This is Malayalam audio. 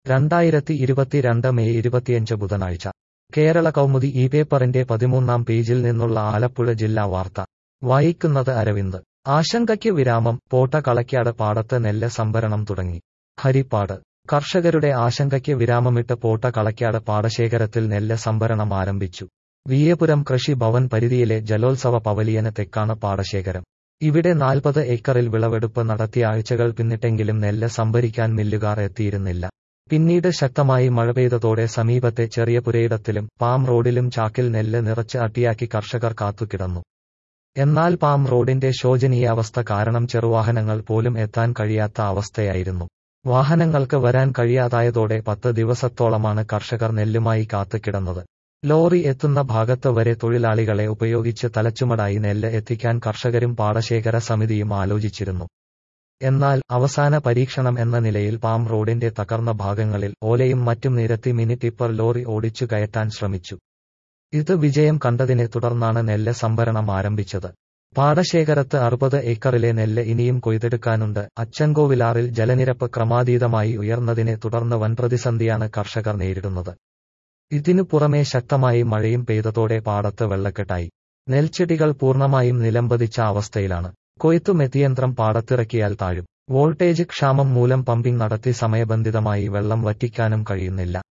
രണ്ടായിരത്തി ഇരുപത്തിരണ്ട് മെയ് ഇരുപത്തിയഞ്ച് ബുധനാഴ്ച കേരള കൗമുദി ഈ പേപ്പറിന്റെ പതിമൂന്നാം പേജിൽ നിന്നുള്ള ആലപ്പുഴ ജില്ലാ വാർത്ത വായിക്കുന്നത് അരവിന്ദ് ആശങ്കയ്ക്ക് വിരാമം പോട്ട കളയ്ക്കാട് പാടത്ത് നെല്ല് സംഭരണം തുടങ്ങി ഹരിപ്പാട് കർഷകരുടെ ആശങ്കയ്ക്ക് വിരാമമിട്ട് പോട്ട കളയ്ക്കാട് പാടശേഖരത്തിൽ നെല്ല് സംഭരണം ആരംഭിച്ചു വിയപുരം കൃഷി ഭവൻ പരിധിയിലെ ജലോത്സവ പവലിയന് തെക്കാണ് പാടശേഖരം ഇവിടെ നാൽപ്പത് ഏക്കറിൽ വിളവെടുപ്പ് നടത്തിയ ആഴ്ചകൾ പിന്നിട്ടെങ്കിലും നെല്ല് സംഭരിക്കാൻ മില്ലുകാർ എത്തിയിരുന്നില്ല പിന്നീട് ശക്തമായി മഴ പെയ്തതോടെ സമീപത്തെ ചെറിയ പുരയിടത്തിലും പാം റോഡിലും ചാക്കിൽ നെല്ല് നിറച്ച് അട്ടിയാക്കി കർഷകർ കാത്തുകിടന്നു എന്നാൽ പാം റോഡിന്റെ ശോചനീയാവസ്ഥ കാരണം ചെറുവാഹനങ്ങൾ പോലും എത്താൻ കഴിയാത്ത അവസ്ഥയായിരുന്നു വാഹനങ്ങൾക്ക് വരാൻ കഴിയാതായതോടെ പത്ത് ദിവസത്തോളമാണ് കർഷകർ നെല്ലുമായി കാത്തുകിടന്നത് ലോറി എത്തുന്ന ഭാഗത്ത് വരെ തൊഴിലാളികളെ ഉപയോഗിച്ച് തലച്ചുമടായി നെല്ല് എത്തിക്കാൻ കർഷകരും പാടശേഖര സമിതിയും ആലോചിച്ചിരുന്നു എന്നാൽ അവസാന പരീക്ഷണം എന്ന നിലയിൽ പാം റോഡിന്റെ തകർന്ന ഭാഗങ്ങളിൽ ഓലയും മറ്റും നിരത്തി മിനി ടിപ്പർ ലോറി ഓടിച്ചു കയറ്റാൻ ശ്രമിച്ചു ഇത് വിജയം കണ്ടതിനെ തുടർന്നാണ് നെല്ല് സംഭരണം ആരംഭിച്ചത് പാടശേഖരത്ത് അറുപത് ഏക്കറിലെ നെല്ല് ഇനിയും കൊയ്തെടുക്കാനുണ്ട് അച്ചൻകോവിലാറിൽ ജലനിരപ്പ് ക്രമാതീതമായി ഉയർന്നതിനെ തുടർന്ന് വൻ പ്രതിസന്ധിയാണ് കർഷകർ നേരിടുന്നത് ഇതിനു പുറമെ ശക്തമായി മഴയും പെയ്തതോടെ പാടത്ത് വെള്ളക്കെട്ടായി നെൽച്ചെടികൾ പൂർണ്ണമായും നിലംപതിച്ച അവസ്ഥയിലാണ് കൊയ്ത്തു മെത്തിയന്ത്രം പാടത്തിറക്കിയാൽ താഴും വോൾട്ടേജ് ക്ഷാമം മൂലം പമ്പിംഗ് നടത്തി സമയബന്ധിതമായി വെള്ളം വറ്റിക്കാനും കഴിയുന്നില്ല